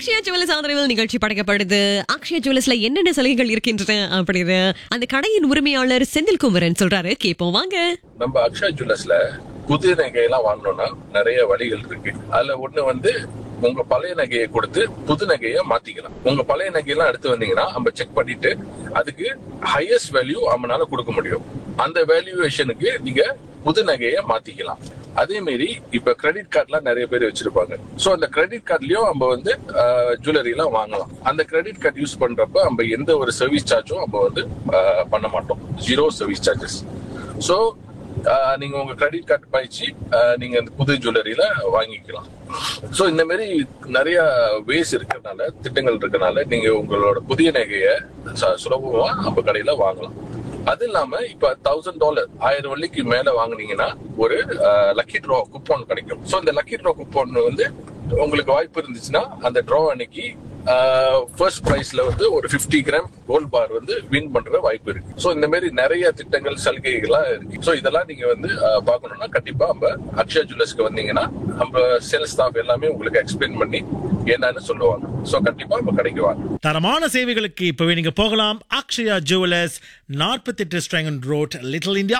Akshaya jewellers ஆதரவில் நிகழ்ச்சி படைக்கப்படுது அக்ஷயா ஜுவல்லர்ஸ்ல என்னென்ன சலுகைகள் இருக்கின்றன அப்படின்னு அந்த கடையின் உரிமையாளர் செந்தில் குமரன் சொல்றாரு கேட்போம் வாங்க நம்ம அக்ஷயா ஜுவல்லர்ஸ்ல புதிய நகையெல்லாம் வாங்கணும்னா நிறைய வழிகள் இருக்கு அதுல ஒண்ணு வந்து உங்க பழைய நகையை கொடுத்து புது நகையை மாத்திக்கலாம் உங்க பழைய நகையெல்லாம் எடுத்து வந்தீங்கன்னா நம்ம செக் பண்ணிட்டு அதுக்கு ஹையஸ்ட் வேல்யூ நம்மளால கொடுக்க முடியும் அந்த வேல்யூவேஷனுக்கு நீங்க புது நகையை மாத்திக்கலாம் அதே மாரி இப்ப கிரெடிட் கார்டுலாம் நிறைய பேர் வச்சிருப்பாங்க சோ அந்த கிரெடிட் கார்டுலயும் நம்ம வந்து ஜுவல்லரி எல்லாம் வாங்கலாம் அந்த கிரெடிட் கார்டு யூஸ் பண்றப்ப நம்ம எந்த ஒரு சர்வீஸ் சார்ஜும் நம்ம வந்து ஆஹ், பண்ண மாட்டோம் ஜீரோ சர்வீஸ் சார்ஜஸ் சோ நீங்க உங்க கிரெடிட் கார்டு பயிற்சி நீங்க அந்த புது ஜுவல்லரியில வாங்கிக்கலாம் சோ இந்த மாதிரி நிறைய வேஸ் இருக்கறனால திட்டங்கள் இருக்கறனால நீங்க உங்களோட புதிய நகையை ச- சுலபமா நம்ம கடையில வாங்கலாம் அது இல்லாம இப்ப தௌசண்ட் டாலர் ஆயிரம் வெள்ளிக்கு மேல வாங்குனீங்கன்னா ஒரு லக்கி ட்ரா குப்போன் கிடைக்கும் சோ இந்த லக்கி ட்ரா குப்போன் வந்து உங்களுக்கு வாய்ப்பு இருந்துச்சுன்னா அந்த ட்ரா அன்னைக்கு ஃபர்ஸ்ட் பிரைஸ்ல வந்து ஒரு 50 கிராம் கோல்ட் பார் வந்து வின் பண்ற வாய்ப்பு இருக்கு சோ இந்த மாதிரி நிறைய திட்டங்கள் சலுகைகள்லாம் இருக்கு சோ இதெல்லாம் நீங்க வந்து அஹ், பார்க்கணும்னா கண்டிப்பா நம்ம அக்ஷயா ஜுவல்லர்ஸ்க்கு வந்தீங்கன்னா நம்ம சேல்ஸ் ஸ்டாஃப் எல்லாமே உங்களுக்கு எக்ஸ்பிளைன் பண்ணி என்னன்னு சொல்லுவாங்க சோ கண்டிப்பா நம்ம கடைக்கு வாங்க தரமான சேவைகளுக்கு இப்பவே நீங்க போகலாம் அக்ஷயா ஜுவலர்ஸ் நாற்பத்தி எட்டு ஸ்ட்ராங்கன் ரோட் லிட்டில் இந்தியா